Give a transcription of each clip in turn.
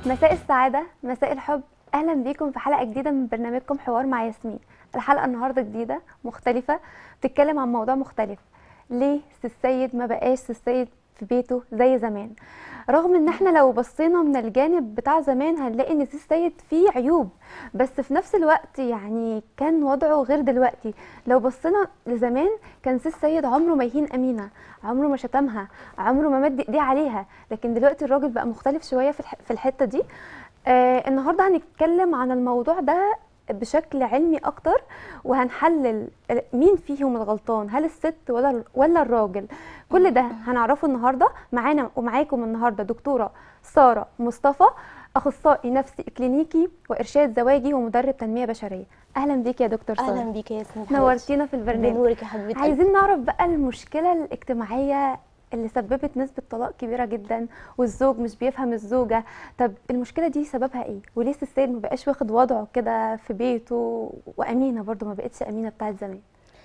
مساء السعادة مساء الحب أهلا بيكم في حلقة جديدة من برنامجكم حوار مع ياسمين الحلقة النهاردة جديدة مختلفة بتتكلم عن موضوع مختلف ليه سي السيد ما بقاش سي السيد في بيته زي زمان رغم ان احنا لو بصينا من الجانب بتاع زمان هنلاقي ان سي السيد فيه عيوب بس في نفس الوقت يعني كان وضعه غير دلوقتي لو بصينا لزمان كان سي السيد عمره ما يهين امينه عمره ما شتمها عمره ما مد ايديه عليها لكن دلوقتي الراجل بقى مختلف شويه في الح- في الحته دي آه النهارده هنتكلم عن الموضوع ده بشكل علمي اكتر وهنحلل مين فيهم الغلطان هل الست ولا ولا الراجل كل ده هنعرفه النهارده معانا ومعاكم النهارده دكتوره ساره مصطفى اخصائي نفسي كلينيكي وارشاد زواجي ومدرب تنميه بشريه اهلا بيك يا دكتور ساره اهلا بيك يا ياسمين حبيبتي. نورتينا في البرنامج بنورك يا حبيبتي عايزين نعرف بقى المشكله الاجتماعيه اللي سببت نسبة طلاق كبيرة جدا والزوج مش بيفهم الزوجة طب المشكلة دي سببها ايه وليه سي السيد ما بقاش واخد وضعه كده في بيته وأمينة برضو ما بقتش أمينة بتاعت زمان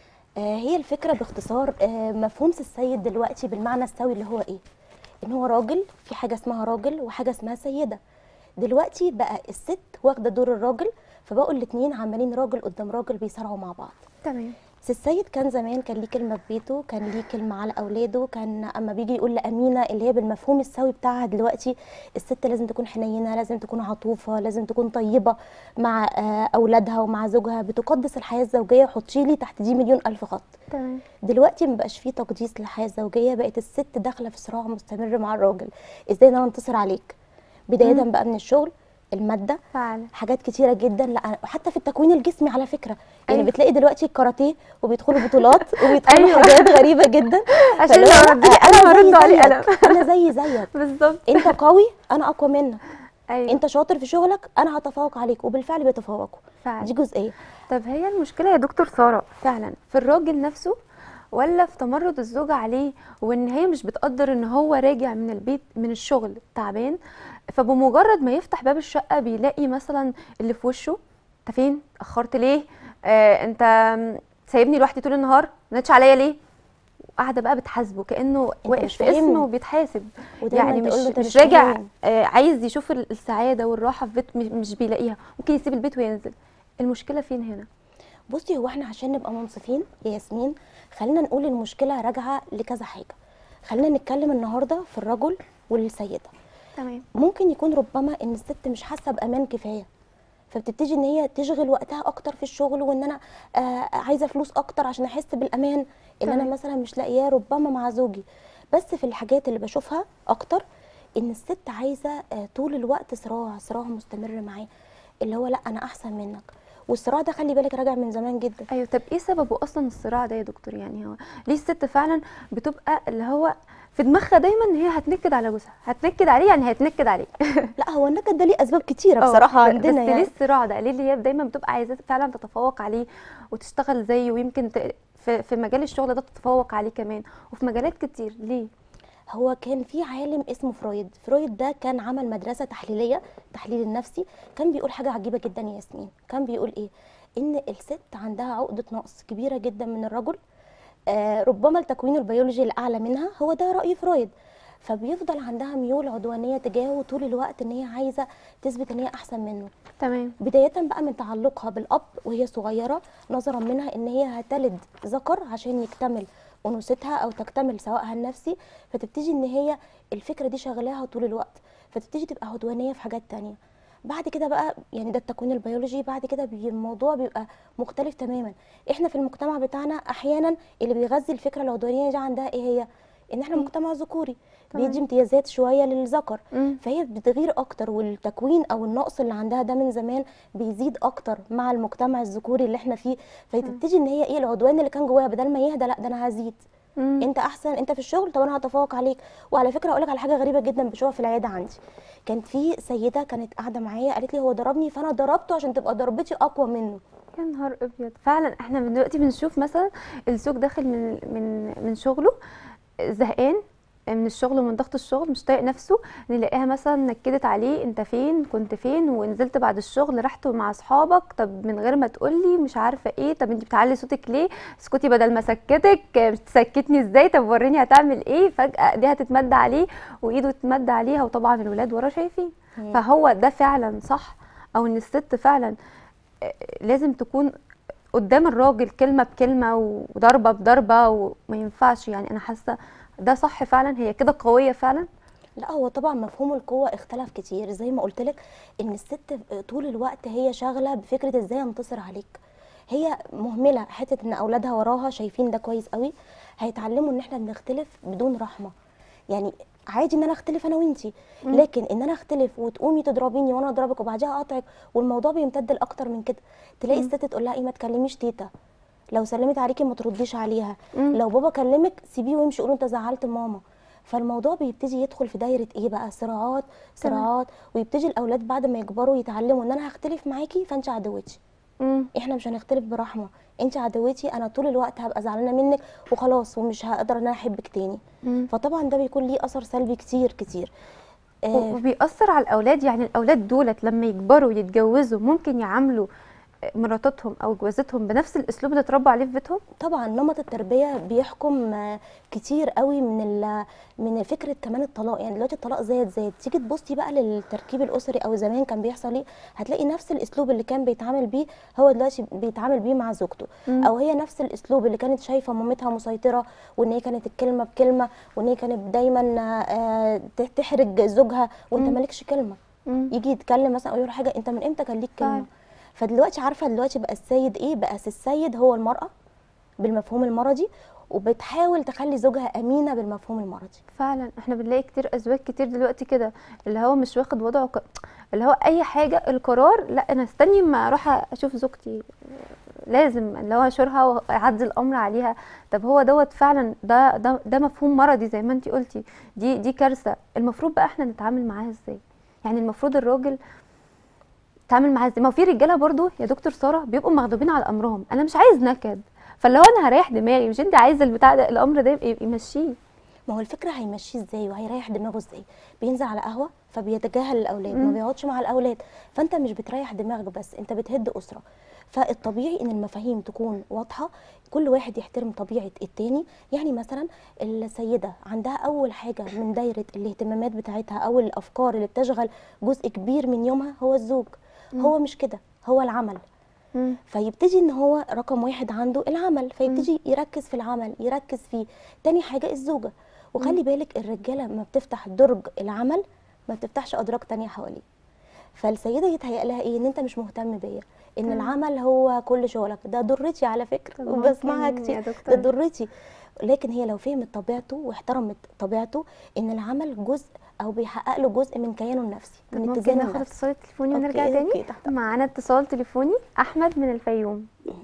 آه هي الفكره باختصار آه مفهوم سي السيد دلوقتي بالمعنى السوي اللي هو ايه ان هو راجل في حاجه اسمها راجل وحاجه اسمها سيده دلوقتي بقى الست واخده دور الراجل فبقوا الاتنين عمالين راجل قدام راجل بيصارعوا مع بعض تمام سي السيد كان زمان كان ليه كلمه في بيته كان ليه كلمه على اولاده كان اما بيجي يقول لامينه اللي هي بالمفهوم السوي بتاعها دلوقتي الست لازم تكون حنينه لازم تكون عطوفه لازم تكون طيبه مع آه، اولادها ومع زوجها بتقدس الحياه الزوجيه حطي لي تحت دي مليون الف خط تمام دلوقتي ما بقاش فيه تقديس للحياه الزوجيه بقت الست داخله في صراع مستمر مع الراجل ازاي ان انا انتصر عليك بدايه مم. بقى من الشغل الماده فعلا حاجات كتيره جدا لا حتى في التكوين الجسمي على فكره يعني أيوة. بتلاقي دلوقتي الكاراتيه وبيدخلوا بطولات وبيدخلوا أيوة. حاجات غريبه جدا عشان فاللي لو هو ردي انا قلم زي هرد عليه زيك قلم انا زي زيك بالظبط انت قوي انا اقوى منك ايوه انت شاطر في شغلك انا هتفوق عليك وبالفعل بيتفوقوا فعلا دي جزئيه طب هي المشكلة يا دكتور سارة فعلا في الراجل نفسه ولا في تمرد الزوجة عليه وان هي مش بتقدر ان هو راجع من البيت من الشغل تعبان فبمجرد ما يفتح باب الشقة بيلاقي مثلا اللي في وشه انت فين اتأخرت ليه آه انت سايبني لوحدي طول النهار ما نتش عليا ليه قاعدة بقى بتحاسبه كأنه واقف مش في اسمه فاهمني. وبيتحاسب ودايما يعني مش تقول له انت مش مش راجع فاهم. آه عايز يشوف ال- السعادة والراحة في بيت مش- مش بيلاقيها ممكن يسيب البيت وينزل المشكلة فين هنا بصي هو احنا عشان نبقى منصفين يا ياسمين خلينا نقول المشكله راجعه لكذا حاجه خلينا نتكلم النهارده في الرجل والسيده تمام ممكن يكون ربما ان الست مش حاسه بامان كفايه فبتبتدي ان هي تشغل وقتها اكتر في الشغل وان انا آه عايزه فلوس اكتر عشان احس بالامان اللي انا تمام. مثلا مش لاقياه ربما مع زوجي بس في الحاجات اللي بشوفها اكتر ان الست عايزه آه طول الوقت صراع صراع مستمر معاه اللي هو لا انا احسن منك والصراع ده خلي بالك راجع من زمان جدا ايوه طب ايه سببه اصلا الصراع ده يا دكتور يعني هو ليه الست فعلا بتبقى اللي هو في دماغها دايما ان هي هتنكد على جوزها هتنكد عليه يعني هتنكد عليه لا هو النكد ده ليه اسباب كتيره اه، بصراحه ب- عندنا بس يعني ليه الصراع ده ليه اللي هي دايما بتبقى عايزاه فعلا تتفوق عليه وتشتغل زيه ويمكن ت... في في مجال الشغل ده تتفوق عليه كمان وفي مجالات كتير ليه هو كان في عالم اسمه فرويد فرويد ده كان عمل مدرسة تحليلية تحليل النفسي كان بيقول حاجة عجيبة جدا يا ياسمين كان بيقول ايه ان الست عندها عقدة نقص كبيرة جدا من الرجل آه ربما التكوين البيولوجي الأعلى منها هو ده رأي فرويد فبيفضل عندها ميول عدوانية تجاهه طول الوقت ان هي عايزة تثبت ان هي أحسن منه تمام بداية بقى من تعلقها بالأب وهي صغيرة نظرا منها إن هي هتلد ذكر عشان يكتمل أنوثتها أو تكتمل سواءها النفسي فتبتدي إن هي الفكرة دي شغلاها طول الوقت فتبتدي تبقى عدوانية في حاجات تانية بعد كده بقى يعني ده التكوين البيولوجي بعد كده بي الموضوع بيبقى مختلف تماما احنا في المجتمع بتاعنا احيانا اللي بيغذي الفكره العدوانيه دي عندها ايه هي ان احنا مجتمع ذكوري تمام. بيدي امتيازات شويه للذكر مم. فهي بتغير اكتر والتكوين او النقص اللي عندها ده من زمان بيزيد اكتر مع المجتمع الذكوري اللي احنا فيه فتبتدي ان هي ايه العدوان اللي كان جواها بدل ما يهدى لا ده انا هزيد مم. انت احسن انت في الشغل طب انا هتفوق عليك وعلى فكره اقول لك على حاجه غريبه جدا بشوفها في العياده عندي كانت في سيده كانت قاعده معايا قالت لي هو ضربني فانا ضربته عشان تبقى ضربتي اقوى منه يا نهار ابيض فعلا احنا من دلوقتي بنشوف مثلا الزوج داخل من من من شغله زهقان من الشغل ومن ضغط الشغل مش طايق نفسه نلاقيها مثلا نكدت عليه انت فين كنت فين ونزلت بعد الشغل رحت مع اصحابك طب من غير ما تقولي مش عارفه ايه طب انت بتعلي صوتك ليه اسكتي بدل ما اسكتك بتسكتني ازاي طب وريني هتعمل ايه فجاه دي هتتمد عليه وايده تتمد عليها وطبعا الولاد ورا شايفين مم. فهو ده فعلا صح او ان الست فعلا آه، لازم تكون قدام الراجل كلمة بكلمة وضربة بضربة وما ينفعش يعني انا حاسة ده صح فعلا هي كده قوية فعلا لا هو طبعا مفهوم القوة اختلف كتير زي ما قلت لك ان الست طول الوقت هي شاغلة بفكرة ازاي انتصر عليك هي مهملة حتة ان اولادها وراها شايفين ده كويس قوي هيتعلموا ان احنا بنختلف بدون رحمة يعني عادي ان انا اختلف انا وانتي مم. لكن ان انا اختلف وتقومي تضربيني وانا اضربك وبعدها اقاطعك والموضوع بيمتد لاكتر من كده تلاقي مم. الست تقول لها ايه ما تكلميش تيتا لو سلمت عليكي ما ترديش عليها مم. لو بابا كلمك سيبيه وامشي قولوا انت زعلت ماما فالموضوع بيبتدي يدخل في دايره ايه بقى صراعات تمام. صراعات ويبتدي الاولاد بعد ما يكبروا يتعلموا ان انا هختلف معاكي فانت عدوتي مم. احنا مش هنختلف برحمه انت عدوتي انا طول الوقت هبقى زعلانه منك وخلاص ومش هقدر ان انا احبك تاني مم. فطبعا ده بيكون ليه اثر سلبي كتير كتير آه وبيأثر على الأولاد يعني الأولاد دولت لما يكبروا يتجوزوا ممكن يعاملوا مراتاتهم أو جوازتهم بنفس الأسلوب اللي اتربوا عليه في بيتهم طبعا نمط التربيه بيحكم آه، كتير قوي من ال- من فكره كمان الطلاق يعني دلوقتي الطلاق زاد زاد تيجي تبصي بقى للتركيب الاسري او زمان كان بيحصل ايه هتلاقي نفس الاسلوب اللي كان بيتعامل بيه هو دلوقتي بيتعامل بيه مع زوجته مم. او هي نفس الاسلوب اللي كانت شايفه مامتها مسيطره وان هي كانت الكلمه بكلمه وان هي كانت دايما آه، ت- تحرج زوجها وانت مم. مالكش كلمه مم. يجي يتكلم مثلا او يقول حاجه انت من امتى كان ليك فعلا. كلمه فدلوقتي عارفه دلوقتي بقى السيد ايه بقى السيد هو المراه بالمفهوم المرضي وبتحاول تخلي زوجها امينه بالمفهوم المرضي فعلا احنا بنلاقي كتير أزواج كتير دلوقتي كده اللي هو مش واخد وضعه ك... اللي هو أي حاجة القرار لا أنا استني ما أروح أشوف زوجتي لازم اللي هو أشورها وأعدي الأمر عليها طب هو دوت فعلا ده ده ده مفهوم مرضي زي ما انتي قلتي دي دي كارثة المفروض بقى احنا نتعامل معاها ازاي يعني المفروض الراجل تعمل معاه ازاي ما هو في رجاله برضو يا دكتور ساره بيبقوا مغضوبين على امرهم انا مش عايز نكد فاللي هو انا هريح دماغي مش انت عايزه البتاع ده الامر ده يبقى يمشيه ما هو الفكره هيمشيه ازاي وهيريح دماغه ازاي بينزل على قهوه فبيتجاهل الاولاد ما مم. بيقعدش مع الاولاد فانت مش بتريح دماغك بس انت بتهد اسره فالطبيعي ان المفاهيم تكون واضحه كل واحد يحترم طبيعه التاني يعني مثلا السيده عندها اول حاجه من دايره الاهتمامات بتاعتها او الافكار اللي بتشغل جزء كبير من يومها هو الزوج هو مش كده هو العمل مم. فيبتدي ان هو رقم واحد عنده العمل فيبتدي يركز في العمل يركز فيه تاني حاجه الزوجه وخلي بالك الرجاله لما بتفتح درج العمل ما بتفتحش ادراج تانية حواليه فالسيده يتهيأ لها ايه ان انت مش مهتم بيا ان مم. العمل هو كل شغلك ده ضرتي على فكره طب وبسمعها ممكن كتير يا ده دكتور ضرتي لكن هي لو فهمت طبيعته واحترمت طبيعته ان العمل جزء او بيحقق له جزء من كيانه النفسي طب من ممكن اتزانه ناخد النفسي اتصال تليفوني ونرجع أوكي، تاني أوكي، تحت معانا اتصال تليفوني احمد من الفيوم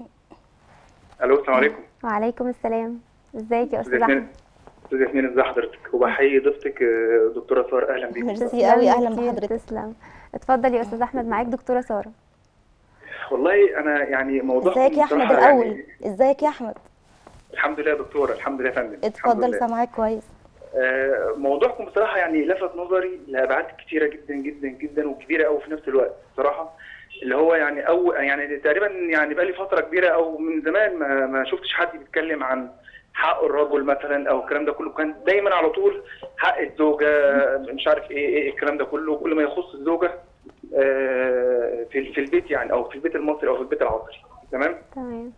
الو السلام عليكم وعليكم السلام ازيك يا استاذ استاذ ياسمين احمد استاذ ياسمين ازي حضرتك وبحيي ضيفتك آه، دكتوره ساره اهلا بيك ميرسي قوي اهلا كتير، بحضرتك تسلم اتفضل يا استاذ احمد معاك دكتوره ساره والله انا يعني موضوع ازيك يا احمد الاول ازيك يا احمد الحمد لله يا دكتوره الحمد لله يا فندم الحمد اتفضل لله. سامعاك كويس آه، موضوعكم بصراحه يعني لفت نظري لابعاد كتيره جدا جدا جدا وكبيره قوي في نفس الوقت بصراحه اللي هو يعني او يعني تقريبا يعني بقى لي فتره كبيره او من زمان ما ما شفتش حد بيتكلم عن حق الرجل مثلا او الكلام ده كله كان دايما على طول حق الزوجه مش عارف ايه ايه الكلام ده كله كل ما يخص الزوجه آه، في في البيت يعني او في البيت المصري او في البيت العصري تمام تمام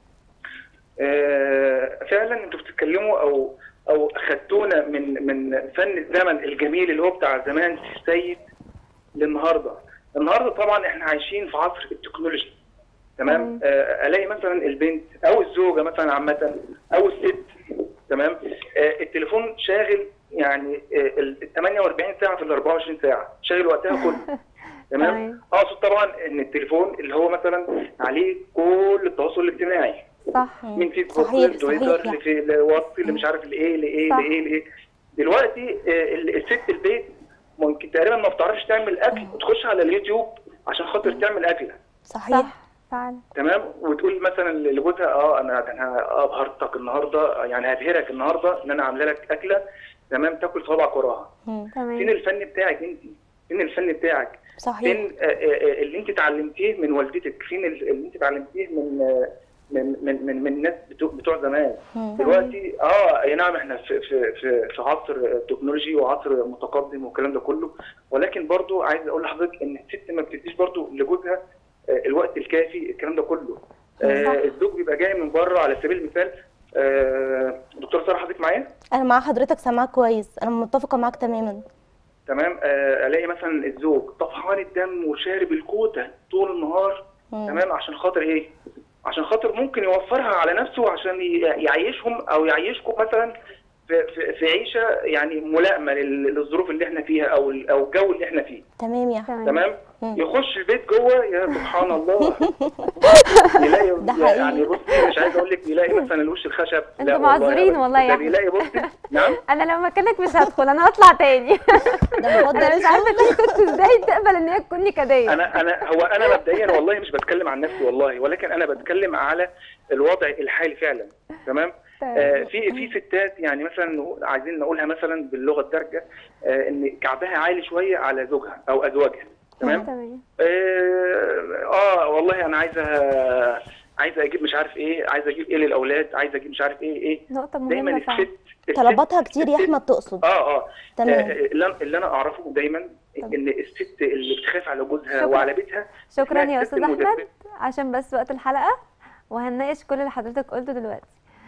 آه، فعلا انتوا بتتكلموا او او خدتونا من من فن الزمن الجميل اللي هو بتاع زمان السيد للنهارده النهارده طبعا احنا عايشين في عصر التكنولوجي تمام تمام. آه، الاقي مثلا البنت او الزوجه مثلا عامه او الست تمام آه، التليفون شاغل يعني آه، ال 48 ساعه في ال 24 ساعه شاغل وقتها كله تمام تمام. اقصد طبعا ان التليفون اللي هو مثلا عليه كل التواصل الاجتماعي صح من فيسبوك صحيح، لتويتر صحيح. لفي- لواتس اللي مش عارف لايه لايه صح. لايه لايه دلوقتي آه، ال- الست البيت ممكن تقريبا ما بتعرفش تعمل اكل وتخش على اليوتيوب عشان خاطر تعمل اكله صحيح صح فعلا تمام وتقول مثلا لجوزها اه انا ده انا ابهرتك النهارده يعني هبهرك النهارده ان انا عامله لك اكله تمام تاكل صوابعك وراها مم. فين تمام الفن بتاعك انت فين الفن بتاعك صحيح فين آه، آه، اللي انت اتعلمتيه من والدتك فين ال- اللي انت اتعلمتيه من آه، من من من, من الناس بتوع, بتوع زمان مم. دلوقتي اه اي نعم احنا في في في, في عصر تكنولوجي وعصر متقدم والكلام ده كله ولكن برضو عايز اقول لحضرتك ان الست ما بتديش برضو لجوزها آه، الوقت الكافي الكلام ده كله آه، صح. الزوج بيبقى جاي من بره على سبيل المثال آه، دكتور ساره حضرتك معايا انا مع حضرتك سامعاك كويس انا متفقه معاك تماما تمام آه، الاقي مثلا الزوج طفحان الدم وشارب الكوته طول النهار مم. تمام عشان خاطر ايه عشان خاطر ممكن يوفرها على نفسه عشان ي- يعيشهم او يعيشكم مثلا في, في, في عيشه يعني ملائمه لل- للظروف اللي احنا فيها او ال- او الجو اللي احنا فيه تمام يا احمد تمام تمام مم. يخش البيت جوه يا سبحان الله يلاقي ده حقيقي. يعني بصي مش عايز اقول لك يلاقي مثلا الوش الخشب انتوا لا معذورين أبداً. والله يا ده أحمد. بيلاقي بصي نعم انا لو مكانك مش هدخل انا هطلع تاني ده بفضل انا مش عارفه دي كنت ازاي تقبل ان هي تكون نكديه انا انا هو انا مبدئيا والله مش بتكلم عن نفسي والله ولكن انا بتكلم على الوضع الحالي فعلا تمام آه في في ستات يعني مثلا نقول- عايزين نقولها مثلا باللغه الدارجه آه ان كعبها عالي شويه على زوجها او ازواجها تمام تمام اه, اه والله انا عايزه عايزه اجيب مش عارف ايه عايزه اجيب ايه للاولاد عايزه اجيب مش عارف ايه ايه نقطه دايما مهمه فعلا الست الست- طلباتها كتير يا الست- احمد تقصد اه اه تمام. آه، اللي أنا- اللي انا اعرفه دايما طب. ان الست اللي بتخاف على جوزها شكراً. وعلى بيتها شكرا اسمها يا الست استاذ احمد المدبرة. عشان بس وقت الحلقه وهنناقش كل اللي حضرتك قلته دلوقتي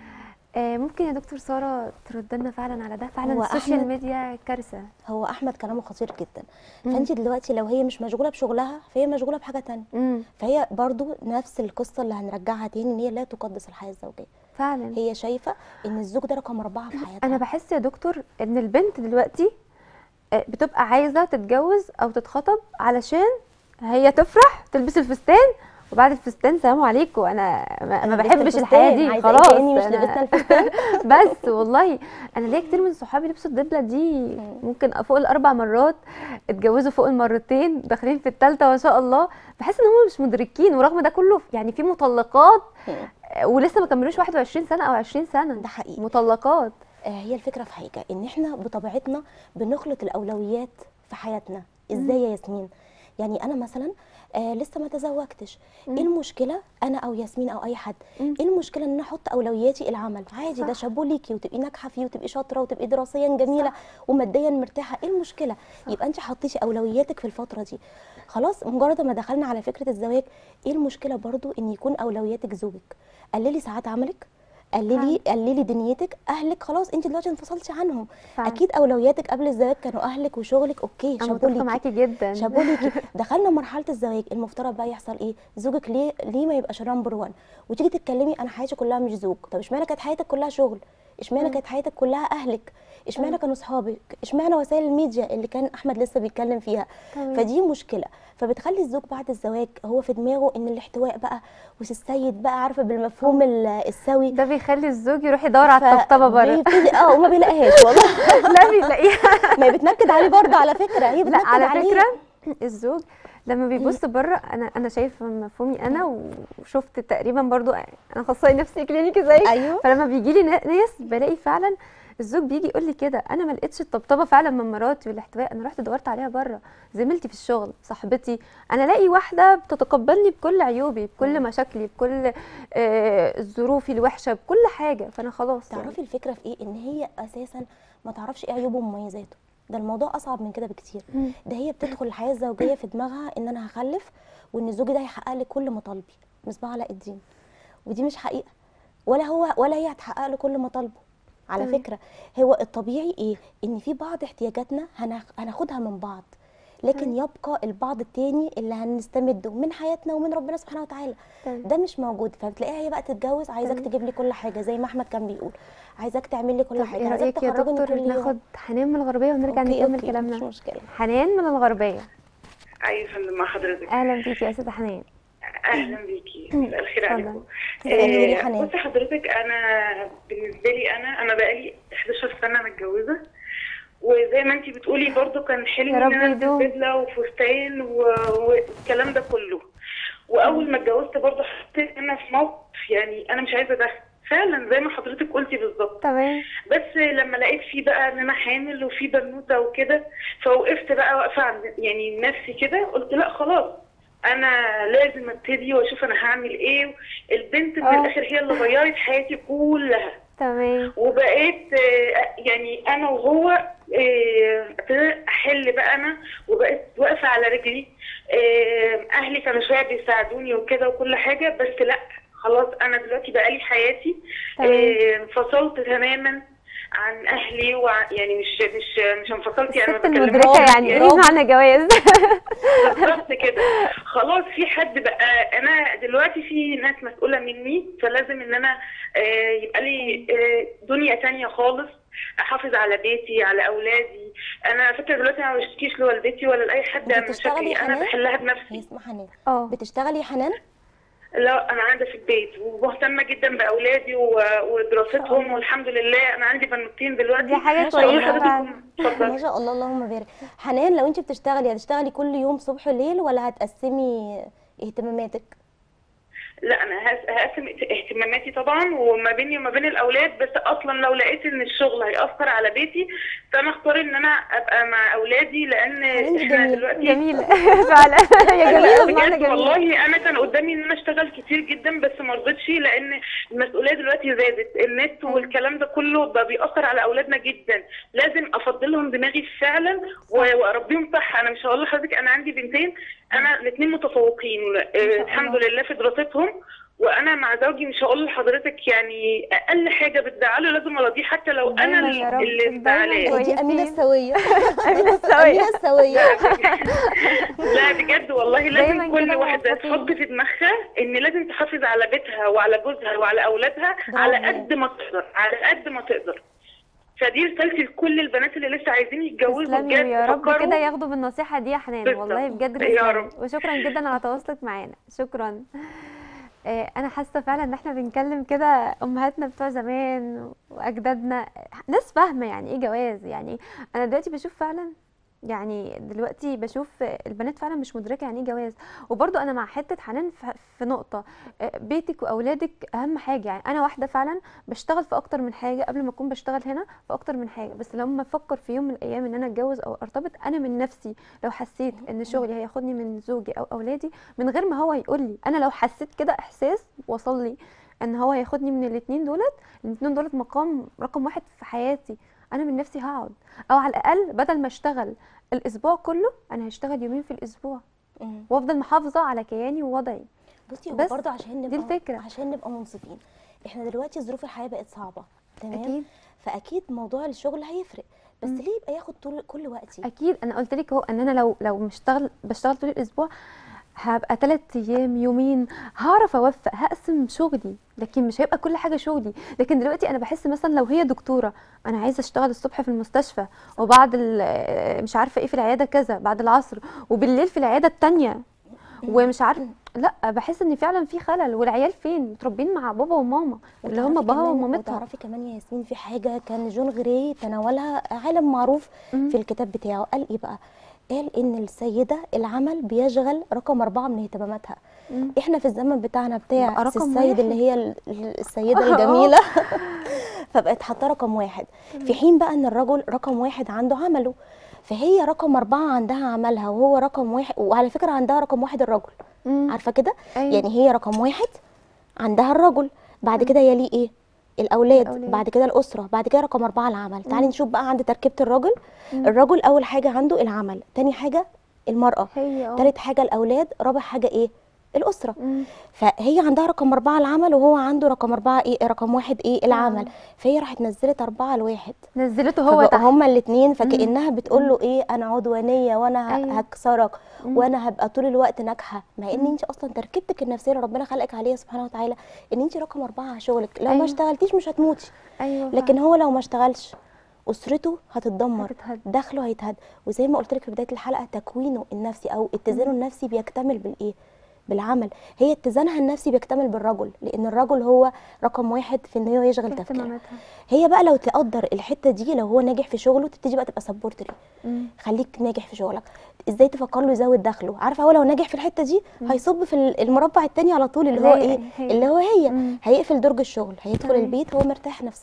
آه ممكن يا دكتور ساره ترد لنا فعلا على ده فعلا هو السوشيال أحمد- ميديا كارثه هو احمد كلامه خطير جدا مم. فانت دلوقتي لو هي مش مشغوله بشغلها فهي مشغوله بحاجه تانية امم فهي برضو نفس القصه اللي هنرجعها تاني ان هي لا تقدس الحياه الزوجيه فعلا هي شايفه ان الزوج ده رقم اربعه في حياتها انا بحس يا دكتور ان البنت دلوقتي آه، بتبقى عايزه تتجوز او تتخطب علشان هي تفرح تلبس الفستان وبعد الفستان سلام عليكم انا ما, ما أنا لبست بحبش الفستان، الحياه دي عايزة إيه خلاص تاني؟ مش أنا- لبسنا الفستان بس والله انا ليا كتير من صحابي لبسوا الدبله دي ممكن فوق الاربع مرات اتجوزوا فوق المرتين داخلين في الثالثه ما شاء الله بحس ان هم مش مدركين ورغم ده كله يعني في مطلقات آه، ولسه ما كملوش 21 سنه او 20 سنه ده حقيقي مطلقات آه، هي الفكره في حاجه ان احنا بطبيعتنا بنخلط الاولويات في حياتنا ازاي يا ياسمين يعني انا مثلا آه لسه ما تزوجتش ايه المشكله انا او ياسمين او اي حد مم. ايه المشكله ان انا احط اولوياتي العمل عادي ده صح. شابو ليكي وتبقي ناجحه فيه وتبقي شاطره وتبقي دراسيا جميله وماديا مرتاحه ايه المشكله يبقى انت حطيتي اولوياتك في الفتره دي خلاص مجرد ما دخلنا على فكره الزواج ايه المشكله برضو ان يكون اولوياتك زوجك قللي ساعات عملك قللي قللي دنيتك اهلك خلاص انت دلوقتي انفصلتي عنهم فعلا. اكيد اولوياتك قبل الزواج كانوا اهلك وشغلك اوكي انا شابو متفقه ليكي معاكي جدا شابو ليكي دخلنا مرحله الزواج المفترض بقى يحصل ايه زوجك ليه ليه ما يبقاش نمبر 1 وتيجي تتكلمي انا حياتي كلها مش زوج طب اشمعنى كانت حياتك كلها شغل اشمعنى كانت حياتك كلها اهلك اشمعنى كانوا اصحابك اشمعنى وسائل الميديا اللي كان احمد لسه بيتكلم فيها تمام. فدي مشكله فبتخلي الزوج بعد الزواج هو في دماغه ان الاحتواء بقى والسيد بقى عارفه بالمفهوم ال- السوي ده بيخلي الزوج يروح يدور على ف- الطبطبه بره بيبتدي- اه وما بيلاقيهاش والله لا بيلاقيها ما هي بتنكد عليه برضه على فكره هي لا بتنكد على عليه فكره الزوج لما بيبص بره انا انا شايفه من مفهومي انا وشفت تقريبا برضو انا اخصائي نفسي كلينيكي زيك ايوه فلما بيجي لي ناس بلاقي فعلا الزوج بيجي يقول لي كده انا ما لقيتش الطبطبه فعلا من مراتي والاحتواء انا رحت دورت عليها بره زميلتي في الشغل صاحبتي انا الاقي واحده بتتقبلني بكل عيوبي بكل مشاكلي بكل آه، ظروفي الوحشه بكل حاجه فانا خلاص يعني. تعرفي الفكره في ايه ان هي اساسا ما تعرفش ايه عيوبه ومميزاته ده الموضوع اصعب من كده بكتير مم. ده هي بتدخل الحياه الزوجيه في دماغها ان انا هخلف وان زوجي ده هيحقق لي كل مطالبي مصباح علاء الدين ودي مش حقيقه ولا هو ولا هي هتحقق له كل مطالبه على تمام. فكره هو الطبيعي ايه ان في بعض احتياجاتنا هناخ- هناخدها من بعض لكن يبقى البعض التاني اللي هنستمده من حياتنا ومن ربنا سبحانه وتعالى تمام. ده مش موجود فبتلاقيها هي بقى تتجوز عايزاك تمام. تجيب لي كل حاجه زي ما احمد كان بيقول عايزاك تعمل لي كل طب حاجه ايه عايزاك رايك يا تخرجني دكتور كل يوم ناخد حنان من الغربيه ونرجع أوكي، نكمل أوكي، كلامنا مش مشكله حنان من الغربيه ايوه يا فندم مع حضرتك اهلا بيكي يا استاذه حنان اهلا بيكي مساء الخير اتفضل. عليكم تسلمي يا آه، حنان. بصي حضرتك انا بالنسبه لي انا انا بقالي 11 سنه متجوزه وزي ما انت بتقولي برضو كان حلمي يا ان رب انا البس يدوم. بدله وفستان و- والكلام ده كله واول ما اتجوزت برضو حسيت ان انا في موقف يعني انا مش عايزه ده فعلا زي ما حضرتك قلتي بالظبط تمام بس لما لقيت فيه بقى ان انا حامل وفي بنوته وكده فوقفت بقى واقفه عند يعني نفسي كده قلت لا خلاص انا لازم ابتدي واشوف انا هعمل ايه البنت من آه. الاخر هي اللي غيرت حياتي كلها تمام وبقيت آه، يعني انا وهو آه، ابتديت احل بقى انا وبقيت واقفه على رجلي آه، اهلي كانوا شويه بيساعدوني وكده وكل حاجه بس لا خلاص انا دلوقتي بقى لي حياتي تمام. آه، انفصلت تماما عن اهلي وع يعني مش مش مش انفصلت يعني ما الست بكلمهمش المدركة يعني ايه معنى جواز بالظبط كده خلاص في حد بقى انا دلوقتي في ناس مسؤوله مني فلازم ان انا آه، يبقى لي آه، دنيا تانية خالص احافظ على بيتي على اولادي انا فكره دلوقتي انا ما بشتكيش لوالدتي ولا لاي حد انت من بتشتغلي مشاكلي يا انا حنان؟ بحلها هي بنفسي اسمها حنان اه بتشتغلي يا حنان لا انا قاعده في البيت ومهتمه جدا باولادي و- ودراستهم والحمد لله انا عندي بنوتين دلوقتي دي حاجة ما شاء كويسة الله. فعلا ما اتفضلي شاء الله اللهم بارك حنان لو انت بتشتغلي هتشتغلي كل يوم صبح وليل ولا هتقسمي اهتماماتك لا انا هس- هقسم اهتماماتي طبعا وما بيني وما بين الاولاد بس اصلا لو لقيت ان الشغل هيأثر على بيتي فانا اختار ان انا ابقى مع اولادي لان حنان دي احنا جميلة. دلوقتي جميلة فعلا هي جميلة بمعنى بجد جميلة والله انا كان قدامي ان انا اشتغل كتير جدا بس ما رضيتش لان المسؤوليه دلوقتي زادت النت والكلام ده كله بقى بيأثر على اولادنا جدا لازم افضلهم دماغي فعلا و- واربيهم صح انا مش هقول لحضرتك انا عندي بنتين انا الاثنين متفوقين آه، الحمد لله في دراستهم وانا مع زوجي مش هقول لحضرتك يعني اقل حاجه بتزعله لازم ارضيه حتى لو انا دايماً يا رب، اللي دايماً مزعلاه كويسين. دي امينه السويه أمينة السوية امينه السويه لا بجد والله دايماً لازم كل كده واحدة موفقين. تحط في دماغها ان لازم تحافظ على بيتها وعلى جوزها وعلى اولادها برافو. على قد ما تقدر على قد ما تقدر فدي رسالتي لكل البنات اللي لسه عايزين يتجوزوا تسلمي بجد ويا رب فكروا كده ياخدوا بالنصيحة دي يا حنان بالظبط. والله بجد يا تسلمي رب. وشكرا جدا على تواصلك معانا شكرا آه، انا حاسه فعلا ان احنا بنكلم كده امهاتنا بتوع زمان واجدادنا ناس فاهمه يعني ايه جواز يعني انا دلوقتي بشوف فعلا يعني دلوقتي بشوف البنات فعلا مش مدركه يعني ايه جواز وبرضو انا مع حته حنان في- في نقطه آه، بيتك واولادك اهم حاجه يعني انا واحده فعلا بشتغل في اكتر من حاجه قبل ما اكون بشتغل هنا في اكتر من حاجه بس لما افكر في يوم من الايام ان انا اتجوز او ارتبط انا من نفسي لو حسيت ان شغلي هياخدني من زوجي او اولادي من غير ما هو يقول لي انا لو حسيت كده احساس وصل لي ان هو هياخدني من الاتنين دولت الاتنين دولت مقام رقم واحد في حياتي انا من نفسي هقعد او على الاقل بدل ما اشتغل الاسبوع كله انا هشتغل يومين في الاسبوع مم. وافضل محافظه على كياني ووضعي بصي هو بس برضه عشان نبقى الفكرة. عشان نبقى منصفين احنا دلوقتي ظروف الحياه بقت صعبه تمام اكيد فاكيد موضوع الشغل هيفرق بس مم. ليه يبقى ياخد طول كل وقتي اكيد انا قلت لك اهو ان انا لو لو مشتغل بشتغل طول الاسبوع هبقى ثلاث ايام يومين هعرف اوفق هقسم شغلي لكن مش هيبقى كل حاجه شغلي لكن دلوقتي انا بحس مثلا لو هي دكتوره انا عايزه اشتغل الصبح في المستشفى وبعد ال- مش عارفه ايه في العياده كذا بعد العصر وبالليل في العياده التانية ومش عارفه لا بحس ان فعلا في خلل والعيال فين متربين مع بابا وماما اللي هم وتعرفي بابا كمان- ومامتها وتعرفي كمان يا ياسمين في حاجه كان جون غري تناولها عالم معروف مم. في الكتاب بتاعه قال ايه بقى قال ان السيده العمل بيشغل رقم أربعة من اهتماماتها مم. احنا في الزمن بتاعنا بتاع بقى رقم السيد واحد. اللي هي ال- ال- السيده آه. الجميله فبقت حاطه رقم واحد في حين بقى ان الرجل رقم واحد عنده عمله فهي رقم أربعة عندها عملها وهو رقم واحد وعلى فكرة عندها رقم واحد الرجل مم. عارفة كده أيوة. يعني هي رقم واحد عندها الرجل بعد كده يليه ايه الأولاد, الأولاد. بعد كده الأسرة بعد كده رقم أربعة العمل تعالي نشوف بقى عند تركيبة الرجل الرجل أول حاجة عنده العمل تاني حاجة المرأة هي اه تالت حاجة الأولاد رابع حاجة ايه الأسرة مم. فهي عندها رقم أربعة العمل وهو عنده رقم أربعة ايه رقم واحد ايه العمل العمل. فهي راحت نزلت أربعة لواحد نزلته هو فبقوا تحت هما الاثنين فكانها بتقول له ايه انا عدوانيه وانا ه- أيوة. هكسرك مم. وانا هبقى طول الوقت ناجحه مع ان انت اصلا تركيبتك النفسيه اللي ربنا خلقك عليها سبحانه وتعالى ان انت رقم اربعه على شغلك لو أيوة. ما اشتغلتيش مش هتموتي ايوه لكن هو لو ما اشتغلش اسرته هتتدمر هتتهد. دخله هيتهد وزي ما قلت لك في بدايه الحلقه تكوينه النفسي او اتزانه النفسي بيكتمل بالايه بالعمل هي اتزانها النفسي بيكتمل بالرجل لان الرجل هو رقم واحد في ان هو يشغل في تفكيره اهتماماتها هي بقى لو تقدر الحته دي لو هو ناجح في شغله تبتدي بقى تبقى سبورت ليه مم. خليك ناجح في شغلك ازاي تفكر له يزود دخله عارفه هو لو ناجح في الحته دي هيصب في ال- المربع التاني على طول اللي هو زي ايه هي. اللي هو هي مم. هيقفل درج الشغل هيدخل تمام. البيت هو مرتاح نفسيا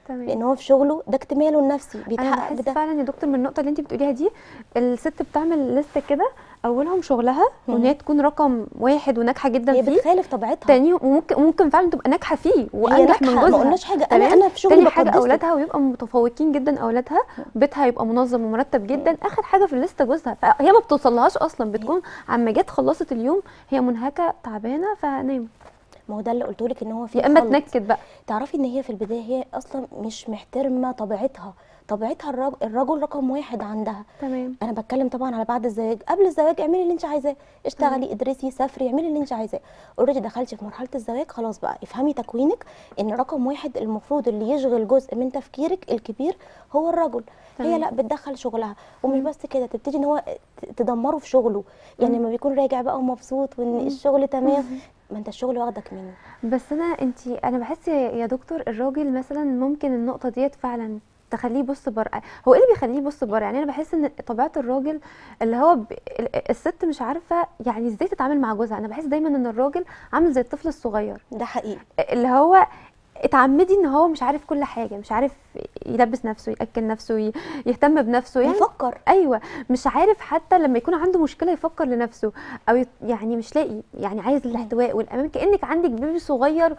تمام لان هو في شغله ده اكتماله النفسي انا بيتحقق بحس بده فعلا يا دكتور من النقطه اللي انت بتقوليها دي الست بتعمل لسته كده اولهم شغلها مم. وان هي تكون رقم واحد وناجحه جدا هي فيه بتخالف طبيعتها تاني وممكن ممكن فعلا تبقى ناجحه فيه هي وانجح من ناجحه جوزها ما قلناش حاجه انا تمام؟ انا في شغلي تاني حاجه بقدسه. اولادها ويبقى متفوقين جدا اولادها بيتها يبقى منظم ومرتب جدا اخر حاجه في الليسته جوزها فهي ما بتوصلهاش اصلا بتكون عما جت خلصت اليوم هي منهكه تعبانه فنام ما هو ده اللي قلت لك ان هو في يا اما خلط. تنكد بقى تعرفي ان هي في البدايه هي اصلا مش محترمه طبيعتها طبيعتها الرجل, الرجل رقم واحد عندها تمام انا بتكلم طبعا على بعد الزواج قبل الزواج اعملي اللي انت عايزاه اشتغلي ادرسي سافري اعملي اللي انت عايزاه اوريدي دخلتي في مرحله الزواج خلاص بقى افهمي تكوينك ان رقم واحد المفروض اللي يشغل جزء من تفكيرك الكبير هو الرجل هي تمام. لا بتدخل شغلها ومش بس كده تبتدي ان هو ت- تدمره في شغله يعني لما بيكون راجع بقى ومبسوط وان الشغل تمام ما انت الشغل واخدك منه بس انا انت انا بحس يا يا دكتور الراجل مثلا ممكن النقطه ديت فعلا تخليه يبص بره هو ايه اللي بيخليه يبص بره يعني انا بحس ان طبيعه الراجل اللي هو ب... ال- الست مش عارفه يعني ازاي تتعامل مع جوزها انا بحس دايما ان الراجل عامل زي الطفل الصغير ده حقيقي اللي هو اتعمدي ان هو مش عارف كل حاجه مش عارف يلبس نفسه ياكل نفسه ي- يهتم بنفسه يعني يفكر ايوه مش عارف حتى لما يكون عنده مشكله يفكر لنفسه او يت- يعني مش لاقي يعني عايز الاحتواء والامان كانك عندك بيبي صغير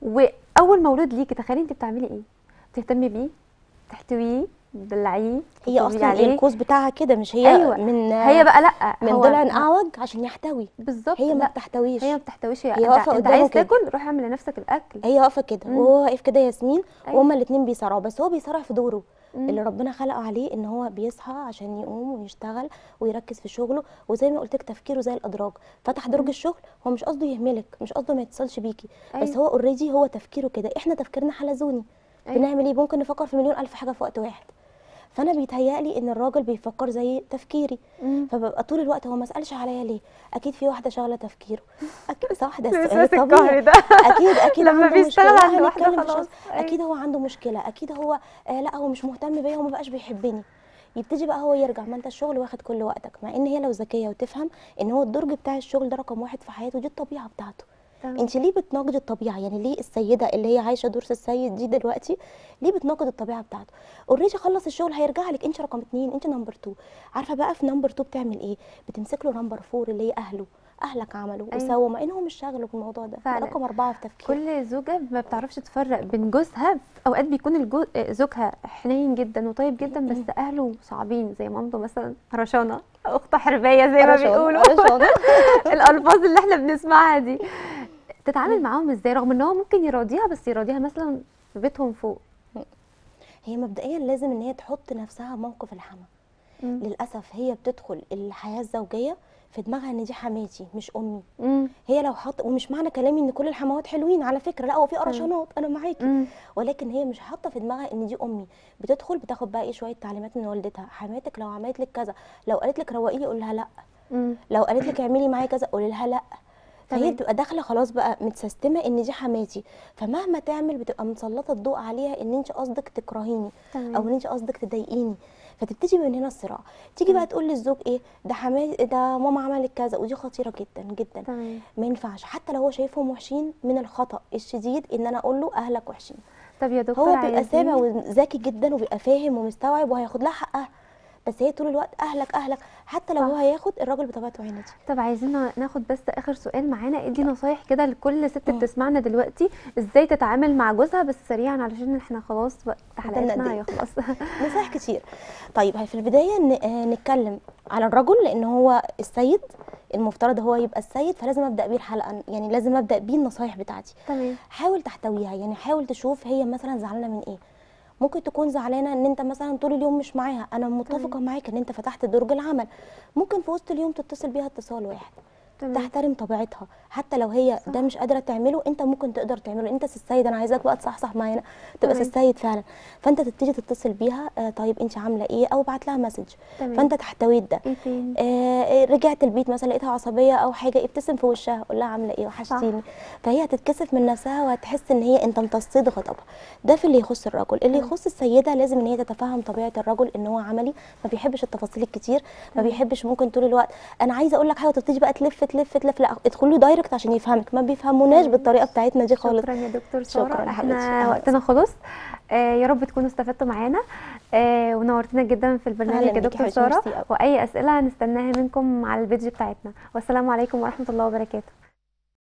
واول مولود ليكي تخيلي انت بتعملي ايه تهتمي بيه تحتويه تدلعيه هي تطبطبي اصلا عليه. الكوز بتاعها كده مش هي أيوة. من هي بقى لا من هو- ضلع اعوج عشان يحتوي بالظبط هي ما لا بتحتويش هي ما بتحتويش هي, هي انت, واقفة انت قدامه عايز كده. تاكل روح اعمل لنفسك الاكل هي واقفه كده مم. وهو واقف كده ياسمين أيوة. وهما الاثنين بيصارعوا بس هو بيصارع في دوره مم. اللي ربنا خلقه عليه ان هو بيصحى عشان يقوم ويشتغل ويركز في شغله وزي ما قلت لك تفكيره زي الادراج فتح درج الشغل هو مش قصده يهملك مش قصده ما يتصلش بيكي بس أيوة. هو اوريدي هو تفكيره كده احنا تفكيرنا حلزوني أيوة. بنعمل ايه ممكن نفكر في مليون الف حاجه في وقت واحد فانا بيتهيألي ان الراجل بيفكر زي تفكيري مم. فببقى طول الوقت هو ما سالش عليا ليه اكيد في واحده شغله تفكيره اكيد صح ده الوسواس السؤال القهري طبيعي ده اكيد اكيد لما عنده بيشتغل مشكلة. عند واحدة هنتكلم في خلاص. الشخص. أيوة. اكيد هو عنده مشكله اكيد هو آه لا هو مش مهتم بيا وما بقاش بيحبني يبتدي بقى هو يرجع ما انت الشغل واخد كل وقتك مع ان هي لو ذكيه وتفهم ان هو الدرج بتاع الشغل ده رقم واحد في حياته دي الطبيعه بتاعته تمام. انت ليه بتناقضي الطبيعه يعني ليه السيده اللي هي عايشه دور السيد دي دلوقتي ليه بتناقض الطبيعه بتاعته اوريدي خلص الشغل هيرجع لك انت رقم اتنين انت نمبر تو عارفه بقى في نمبر تو بتعمل ايه بتمسك له نمبر فور اللي هي اهله اهلك عملوا أيوة. وسووا مع ان هو مش شاغله بالموضوع ده فعلا. رقم اربعه في تفكيره كل زوجة ما بتعرفش تفرق بين جوزها في اوقات بيكون الجو... زوجها حنين جدا وطيب جدا بس اهله صعبين زي مامته مثلا رشانة اخت حربية زي ما رشانة، بيقولوا رشانة. الالفاظ اللي احنا بنسمعها دي تتعامل معاهم ازاي رغم ان هو ممكن يراضيها بس يراضيها مثلا في بيتهم فوق هي مبدئيا لازم ان هي تحط نفسها موقف الحما مم. للاسف هي بتدخل الحياه الزوجيه في دماغها ان دي حماتي مش امي مم. هي لو حط ومش معنى كلامي ان كل الحموات حلوين على فكره لا هو في قرشانات انا معاكي مم. ولكن هي مش حاطه في دماغها ان دي امي بتدخل بتاخد بقى ايه شويه تعليمات من والدتها حماتك لو عملت لك كذا لو قالت لك روقي لي قول لها لا مم. لو قالت لك اعملي معايا كذا قولي لها لا فهي تمام. بتبقى داخله خلاص بقى متسيستمه ان دي حماتي فمهما تعمل بتبقى مسلطه الضوء عليها ان انت قصدك تكرهيني تمام. او ان انت قصدك تضايقيني فتبتدي من هنا الصراع تيجي بقى تقول للزوج ايه ده حماتي ده ماما عملت كذا ودي خطيره جدا جدا تمام ما ينفعش حتى لو هو شايفهم وحشين من الخطا الشديد ان انا اقول له اهلك وحشين طب يا دكتور هو بيبقى عايزين- سامع وذكي جدا وبيبقى فاهم ومستوعب وهياخد لها حقها بس هي طول الوقت اهلك اهلك حتى لو صح. هو هياخد الراجل بطبيعته عينتي طب عايزين ناخد بس اخر سؤال معانا ادي نصايح كده لكل ست بتسمعنا دلوقتي ازاي تتعامل مع جوزها بس سريعا علشان احنا خلاص وقت قدامنا قد حلقتنا إيه؟ هيخلص نصايح كتير طيب هي في البدايه ن- آه، نتكلم على الرجل لان هو السيد المفترض هو يبقى السيد فلازم ابدا بيه الحلقه يعني لازم ابدا بيه النصايح بتاعتي تمام حاول تحتويها يعني حاول تشوف هي مثلا زعلانه من ايه ممكن تكون زعلانه ان انت مثلا طول اليوم مش معاها انا متفقه معاك ان انت فتحت درج العمل ممكن في وسط اليوم تتصل بيها اتصال واحد تمام تحترم طبيعتها حتى لو هي ده مش قادره تعمله انت ممكن تقدر تعمله انت السيد انا عايزاك بقى تصحصح معانا تبقى تمام. السيد فعلا فانت تبتدي تتصل بيها آه طيب انت عامله ايه او ابعت لها مسج تمام. فانت تحتويت ده ايه تاني آه رجعت البيت مثلا لقيتها عصبيه او حاجه ابتسم في وشها قول لها عامله ايه وحشتيني فهي هتتكسف من نفسها وهتحس ان هي انت امتصيت غضبها ده في اللي يخص الرجل اللي يخص السيده لازم ان هي تتفهم طبيعه الرجل ان هو عملي ما بيحبش التفاصيل الكتير ما بيحبش ممكن طول الوقت انا عايزه اقول لك حاجه وتبتدي بقى تلف تلف تلف لا ادخل له دايركت عشان يفهمك ما بيفهموناش بالطريقه بتاعتنا دي خالص شكرا يا دكتور شكراً ساره يا حبيبتي. احنا أهلاً وقتنا خلص آه يا رب تكونوا استفدتوا معانا آه ونورتنا جدا في البرنامج أهلاً يا بيكي دكتور حبيبتي، ساره ميرسي أوي. واي اسئله هنستناها منكم على البيج بتاعتنا والسلام عليكم ورحمه الله وبركاته